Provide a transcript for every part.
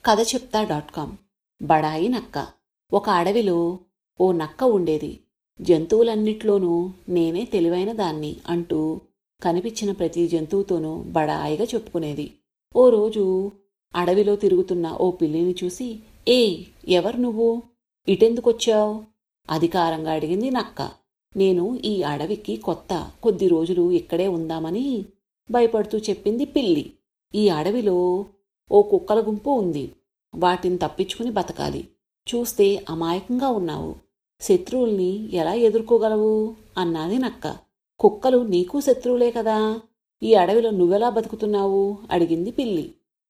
కథ చెప్తా dot com బడాయి నక్క ఒక అడవిలో ఓ నక్క ఉండేది జంతువులన్నిట్లోనూ నేనే తెలివైన దాన్ని అంటూ కనిపించిన ప్రతి జంతువుతోనూ బడాయిగా చెప్పుకునేది ఓ రోజు అడవిలో తిరుగుతున్న ఓ పిల్లిని చూసి ఏయ్ ఎవరు నువ్వు ఇటెందుకొచ్చావు అధికారంగా అడిగింది నక్క నేను ఈ అడవికి కొత్త కొద్ది రోజులు ఇక్కడే ఉందామని భయపడుతూ చెప్పింది పిల్లి ఈ అడవిలో ఓ కుక్కల గుంపు ఉంది వాటిని తప్పించుకుని బతకాలి చూస్తే అమాయకంగా ఉన్నావు శత్రువుల్ని ఎలా ఎదుర్కోగలవు అన్నది నక్క కుక్కలు నీకు శత్రువులే కదా ఈ అడవిలో నువ్వెలా బతుకుతున్నావు అడిగింది పిల్లి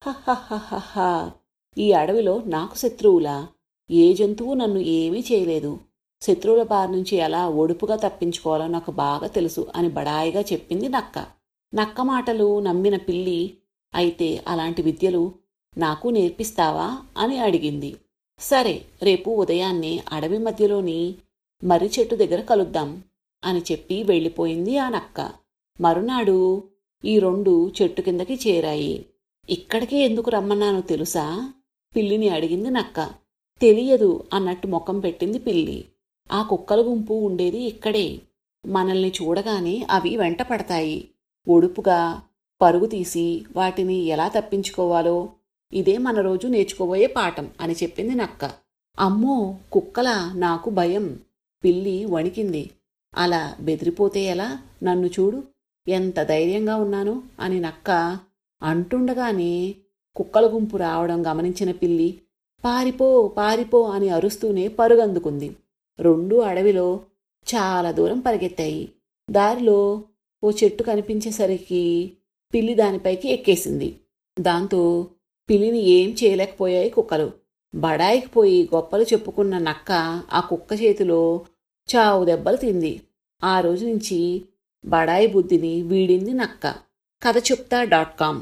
హహహహహ ఈ అడవిలో నాకు శత్రువులా ఏ జంతువు నన్ను ఏమీ చేయలేదు శత్రువుల బారి నుంచి ఎలా ఒడుపుగా తప్పించుకోవాలో నాకు బాగా తెలుసు అని బడాయిగా చెప్పింది నక్క నక్క మాటలు నమ్మిన పిల్లి అయితే అలాంటి విద్యలు నాకు నేర్పిస్తావా అని అడిగింది సరే రేపు ఉదయాన్నే అడవి మధ్యలోని మర్రి చెట్టు దగ్గర కలుద్దాం అని చెప్పి వెళ్ళిపోయింది ఆ నక్క మరునాడు ఈ రెండు చెట్టు కిందకి చేరాయి ఇక్కడికే ఎందుకు రమ్మన్నానో తెలుసా పిల్లిని అడిగింది నక్క తెలియదు అన్నట్టు ముఖం పెట్టింది పిల్లి ఆ కుక్కల గుంపు ఉండేది ఇక్కడే మనల్ని చూడగానే అవి వెంట పడతాయి ఒడుపుగా పరుగు తీసి వాటిని ఎలా తప్పించుకోవాలో ఇదే మన రోజు నేర్చుకోబోయే పాఠం అని చెప్పింది నక్క అమ్మో కుక్కల నాకు భయం పిల్లి వణికింది అలా బెదిరిపోతే ఎలా నన్ను చూడు ఎంత ధైర్యంగా ఉన్నాను అని నక్క అంటుండగానే కుక్కల గుంపు రావడం గమనించిన పిల్లి పారిపో పారిపో అని అరుస్తూనే పరుగందుకుంది రెండు అడవిలో చాలా దూరం పరిగెత్తాయి దారిలో ఓ చెట్టు కనిపించేసరికి పిల్లి దానిపైకి ఎక్కేసింది దాంతో పిల్లిని ఏం చేయలేకపోయాయి కుక్కలు బడాయికి పోయి గొప్పలు చెప్పుకున్న నక్క ఆ కుక్క చేతిలో చావు దెబ్బలు తింది ఆ రోజు నుంచి బడాయి బుద్ధిని వీడింది నక్క కథ చెప్తా డాట్ కామ్